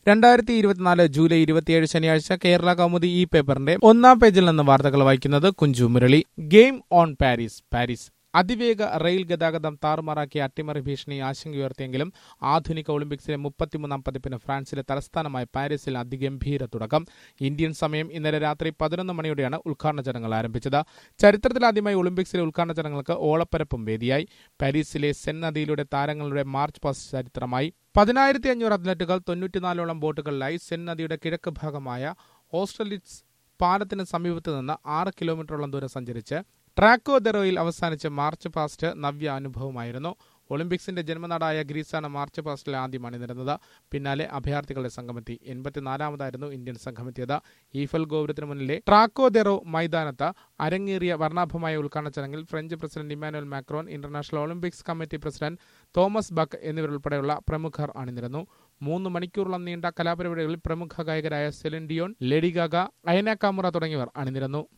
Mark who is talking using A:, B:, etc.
A: രണ്ടായിരത്തി ഇരുപത്തിനാല് ജൂലൈ ഇരുപത്തിയേഴ് ശനിയാഴ്ച കേരള കൗമുദി ഈ പേപ്പറിന്റെ ഒന്നാം പേജിൽ നിന്ന് വാർത്തകൾ വായിക്കുന്നത് Kunchu Murali game on Paris Paris അതിവേഗ റെയിൽ ഗതാഗതം താറുമാറാക്കിയ അട്ടിമറി ഭീഷണി ആശങ്കയുയർത്തിയെങ്കിലും ആധുനിക ഒളിമ്പിക്സിലെ മുപ്പത്തിമൂന്നാം പതിപ്പിന് ഫ്രാൻസിലെ തലസ്ഥാനമായ പാരീസിൽ അതിഗംഭീര തുടക്കം ഇന്ത്യൻ സമയം ഇന്നലെ രാത്രി പതിനൊന്ന് മണിയോടെയാണ് ഉദ്ഘാടന ചടങ്ങുകൾ ആരംഭിച്ചത് ചരിത്രത്തിലാദ്യമായി ഒളിമ്പിക്സിലെ ഉദ്ഘാടന ചടങ്ങുകൾക്ക് ഓളപ്പരപ്പും വേദിയായി പാരീസിലെ സെൻ നദിയിലൂടെ താരങ്ങളുടെ മാർച്ച് പാസ് ചരിത്രമായി പതിനായിരത്തി അഞ്ഞൂറ് അത്ലറ്റുകൾ തൊണ്ണൂറ്റിനാലോളം ബോട്ടുകളിലായി സെൻ നദിയുടെ കിഴക്ക് ഭാഗമായ ഓസ്ട്രലിറ്റ്സ് പാലത്തിന് സമീപത്ത് നിന്ന് ആറ് കിലോമീറ്ററോളം ദൂരം സഞ്ചരിച്ച് ട്രാക്കോ ദെറോയിൽ അവസാനിച്ച മാർച്ച് പാസ്റ്റ് നവ്യ അനുഭവമായിരുന്നു ഒളിമ്പിക്സിന്റെ ജന്മനാടായ ഗ്രീസാണ് മാർച്ച് പാസ്റ്റിൽ ആദ്യം അണിനിരുന്നത് പിന്നാലെ അഭയാർത്ഥികളുടെ സംഘമെത്തി എൺപത്തിനാലാമതായിരുന്നു ഇന്ത്യൻ സംഘമെത്തിയത് ഈഫൽ ഗോപുരത്തിന് മുന്നിലെ ട്രാക്കോ ദെറോ മൈതാനത്ത് അരങ്ങേറിയ വർണ്ണാഭമായ ഉദ്ഘാടന ചടങ്ങിൽ French president Emmanuel Macron international Olympics committee president Thomas Bach എന്നിവരുൾപ്പെടെയുള്ള പ്രമുഖർ അണിനിരന്നു മൂന്ന് മണിക്കൂറോളം നീണ്ട കലാപരിപാടികളിൽ പ്രമുഖ ഗായകരായ Celine Dion Lady Gaga Aya Nakamura തുടങ്ങിയവർ അണിനിരന്നു